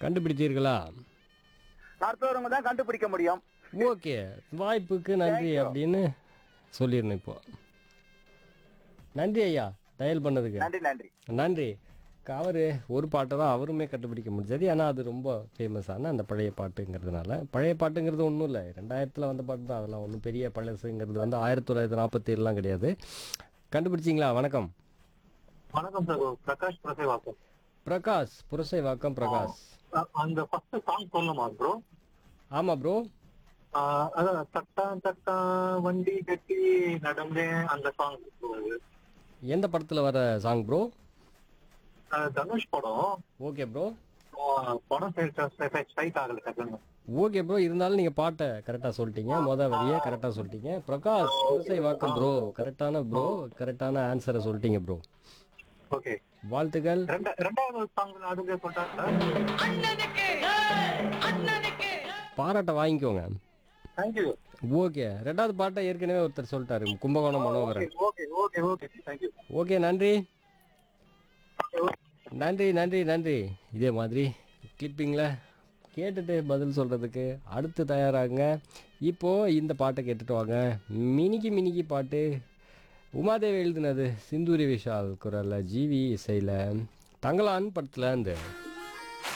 கண்டுபிடித்தீர்களா அடுத்தவங்க தான் கண்டுபிடிக்க முடியும் ஓகே வாய்ப்புக்கு நன்றி அப்படின்னு சொல்லிடணும் இப்போ நன்றி ஐயா டயல் பண்ணதுக்கு நன்றி நன்றி நன்றி அவர் ஒரு பாட்டை தான் அவருமே கண்டுபிடிக்க முடிஞ்சது ஏன்னா அது ரொம்ப ஃபேமஸான அந்த பழைய பாட்டுங்கிறதுனால பழைய பாட்டுங்கிறது ஒன்றும் இல்லை ரெண்டாயிரத்தில் வந்த பாட்டு தான் அதெல்லாம் ஒன்றும் பெரிய பழசுங்கிறது வந்து ஆயிரத்தி தொள்ளாயிரத்தி நாற்பத்தி ஏழுலாம் கிடையாது கண்டுபிடிச்சிங்களா வணக்கம் வணக்கம் சார் பிரகாஷ் பிரசேவாக்கம் பிரகாஷ் புரசை வாக்கம் பிரகாஷ் அ- அந்த ஃபர்ஸ்ட் சாங் சொல்லணுமா ப்ரோ ஆமாம் ப்ரோ அதான் தட்டா தட்டா வண்டி கட்டி நடந்தேன் அந்த சாங் எந்த படத்தில் வர சாங் ப்ரோ தனுஷ் படம் ஓகே ப்ரோ ஆ, படம் ஸ்ட்ரைட் ஆகல டக்குன்னு ஓகே ப்ரோ இருந்தாலும் நீங்கள் பாட்டை கரெக்டாக சொல்லிட்டீங்க மொதல் வரியை கரெக்டாக சொல்லிட்டீங்க பிரகாஷ் புரசை வாக்கம் ப்ரோ கரெக்டான ப்ரோ கரெக்டான ஆன்சரை சொல்லிட்டீங்க ப்ரோ ஓகே வாழ்த்துக்கள் ரெண்டா ரெண்டாவது சாங் அதுங்க சொல்லிட்டாங்க பாராட்ட வாங்கிக்கோங்க தேங்க்யூ ஓகே ரெண்டாவது பாட்டை ஏற்கனவே ஒருத்தர் சொல்லிட்டாரு Kumbakonam Manoharan okay okay okay thank you okay நன்றி நன்றி நன்றி நன்றி இதே மாதிரி கிளிப்பிங்கில் கேட்டுட்டு பதில் சொல்கிறதுக்கு அடுத்து தயாராகுங்க இப்போது இந்த பாட்டை கேட்டுட்டு வாங்க மினிக்கி மினிக்கி பாட்டு உமாதேவி எழுதினது சிந்தூரி விஷால் குரலில் ஜிவி இசையில் தங்கலான் படத்தில் இந்த